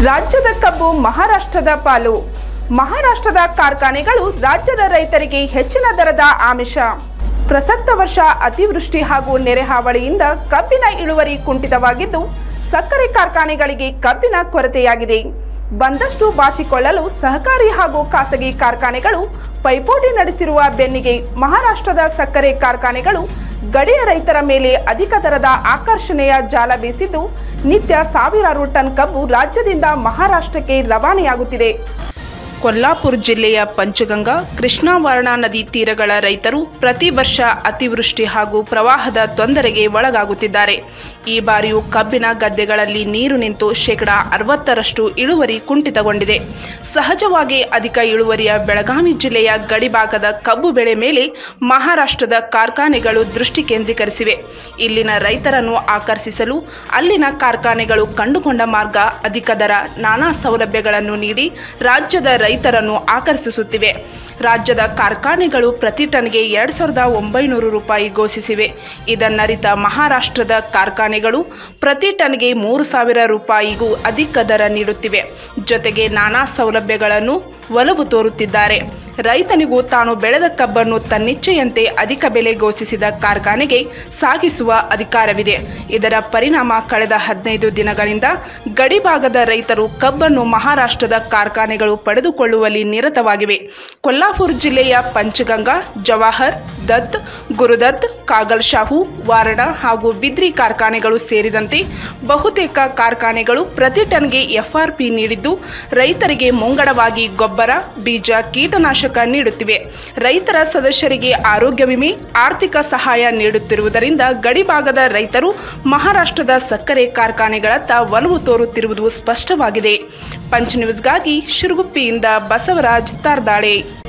ರಾಜ್ಯದ ಕಬ್ಬು ಮಹಾರಾಷ್ಟ್ರದ ಪಾಲು ಮಹಾರಾಷ್ಟ್ರದ ಕಾರ್ಖಾನೆಗಳು ರಾಜ್ಯದ ರೈತರಿಗೆ ಹೆಚ್ಚಿನ ದರದ ಆಮಿಷ ಪ್ರಸಕ್ತ ವರ್ಷ ಅತಿವೃಷ್ಟಿ ಹಾಗೂ ನೆರೆ ಹಾವಳಿಯಿಂದ ಕಬ್ಬಿನ ಇಳುವರಿ ಕುಂಠಿತವಾಗಿದ್ದು ಸಕ್ಕರೆ ಕಾರ್ಖಾನೆಗಳಿಗೆ ಕಬ್ಬಿನ ಕೊರತೆಯಾಗಿದೆ ಬಂದಷ್ಟು ಬಾಚಿಕೊಳ್ಳಲು ಸಹಕಾರಿ ಹಾಗೂ ಖಾಸಗಿ ಕಾರ್ಖಾನೆಗಳು ಪೈಪೋಟಿ ನಡೆಸಿರುವ ಬೆನ್ನಿಗೆ ಮಹಾರಾಷ್ಟ್ರದ ಸಕ್ಕರೆ ಕಾರ್ಖಾನೆಗಳು ಗಡಿಯ ರೈತರ ಮೇಲೆ ಅಧಿಕ ದರದ ಆಕರ್ಷಣೆಯ ಜಾಲ ಬೀಸಿದ್ದು ನಿತ್ಯ ಸಾವಿರಾರು ಟನ್ ಕಬ್ಬು ರಾಜ್ಯದಿಂದ ಮಹಾರಾಷ್ಟ್ರಕ್ಕೆ ರವಾನೆಯಾಗುತ್ತಿದೆ ಕೊಲ್ಲಾಪುರ ಜಿಲ್ಲೆಯ ಪಂಚಗಂಗಾ ಕೃಷ್ಣಾವರ್ಣ ನದಿ ತೀರಗಳ ರೈತರು ಪ್ರತಿ ವರ್ಷ ಅತಿವೃಷ್ಟಿ ಹಾಗೂ ಪ್ರವಾಹದ ತೊಂದರೆಗೆ ಒಳಗಾಗುತ್ತಿದ್ದಾರೆ ಈ ಬಾರಿಯೂ ಕಬ್ಬಿನ ಗದ್ದೆಗಳಲ್ಲಿ ನೀರು ನಿಂತು ಶೇಕಡ ಅರವತ್ತರಷ್ಟು ಇಳುವರಿ ಕುಂಠಿತಗೊಂಡಿದೆ ಸಹಜವಾಗಿ ಅಧಿಕ ಇಳುವರಿಯ ಬೆಳಗಾವಿ ಜಿಲ್ಲೆಯ ಗಡಿಭಾಗದ ಕಬ್ಬು ಬೆಳೆ ಮೇಲೆ ಮಹಾರಾಷ್ಟ್ರದ ಕಾರ್ಖಾನೆಗಳು ದೃಷ್ಟಿ ಕೇಂದ್ರೀಕರಿಸಿವೆ ಇಲ್ಲಿನ ರೈತರನ್ನು ಆಕರ್ಷಿಸಲು ಅಲ್ಲಿನ ಕಾರ್ಖಾನೆಗಳು ಕಂಡುಕೊಂಡ ಮಾರ್ಗ ಅಧಿಕ ದರ ನಾನಾ ಸೌಲಭ್ಯಗಳನ್ನು ನೀಡಿ ರಾಜ್ಯದ ರೈತರನ್ನು ಆಕರ್ಷಿಸುತ್ತಿವೆ ರಾಜ್ಯದ ಕಾರ್ಖಾನೆಗಳು ಪ್ರತಿ ಟನ್ಗೆ ಎರಡು ಸಾವಿರದ ಒಂಬೈನೂರು ರೂಪಾಯಿ ಘೋಷಿಸಿವೆ ಇದನ್ನರಿತ ಮಹಾರಾಷ್ಟ್ರದ ಕಾರ್ಖಾನೆಗಳು ಪ್ರತಿ ಟನ್ಗೆ ಮೂರು ಸಾವಿರ ರೂಪಾಯಿಗೂ ಅಧಿಕ ದರ ನೀಡುತ್ತಿವೆ ಜೊತೆಗೆ ನಾನಾ ಸೌಲಭ್ಯಗಳನ್ನು ಒಲವು ತೋರುತ್ತಿದ್ದಾರೆ ರೈತನಿಗೂ ತಾನು ಬೆಳೆದ ಕಬ್ಬನ್ನು ತನ್ನಿಚ್ಛೆಯಂತೆ ಅಧಿಕ ಬೆಲೆ ಘೋಷಿಸಿದ ಕಾರ್ಖಾನೆಗೆ ಸಾಗಿಸುವ ಅಧಿಕಾರವಿದೆ ಇದರ ಪರಿಣಾಮ ಕಳೆದ ಹದಿನೈದು ದಿನಗಳಿಂದ ಗಡಿಭಾಗದ ರೈತರು ಕಬ್ಬನ್ನು ಮಹಾರಾಷ್ಟ್ರದ ಕಾರ್ಖಾನೆಗಳು ಪಡೆದುಕೊಳ್ಳುವಲ್ಲಿ ನಿರತವಾಗಿವೆ ಕೊಲ್ಲಾಪುರ ಜಿಲ್ಲೆಯ ಪಂಚಗಂಗಾ ಜವಾಹರ್ ದತ್ ಗುರುದತ್ ಕಾಗಲ್ಶಾಹು ವಾರಣ ಹಾಗೂ ಬಿದ್ರಿ ಕಾರ್ಖಾನೆಗಳು ಸೇರಿದಂತೆ ಬಹುತೇಕ ಕಾರ್ಖಾನೆಗಳು ಪ್ರತಿ ಟನ್ಗೆ ಎಫ್ಆರ್ಪಿ ನೀಡಿದ್ದು ರೈತರಿಗೆ ಮುಂಗಡವಾಗಿ ಗೊಬ್ಬರ ಬೀಜ ಕೀಟನಾಶಕ ನೀಡುತ್ತಿವೆ ರೈತರ ಸದಸ್ಯರಿಗೆ ಆರೋಗ್ಯ ವಿಮೆ ಆರ್ಥಿಕ ಸಹಾಯ ನೀಡುತ್ತಿರುವುದರಿಂದ ಗಡಿಭಾಗದ ರೈತರು ಮಹಾರಾಷ್ಟ್ರದ ಸಕ್ಕರೆ ಕಾರ್ಖಾನೆಗಳತ್ತ ಒಲವು ತೋರುತ್ತಿರುವುದು ಸ್ಪಷ್ಟವಾಗಿದೆ ಪಂಚ್ ನ್ಯೂಸ್ಗಾಗಿ ಶಿರುಗುಪ್ಪಿಯಿಂದ ಬಸವರಾಜ್ ತಾರ್ದಾಳೆ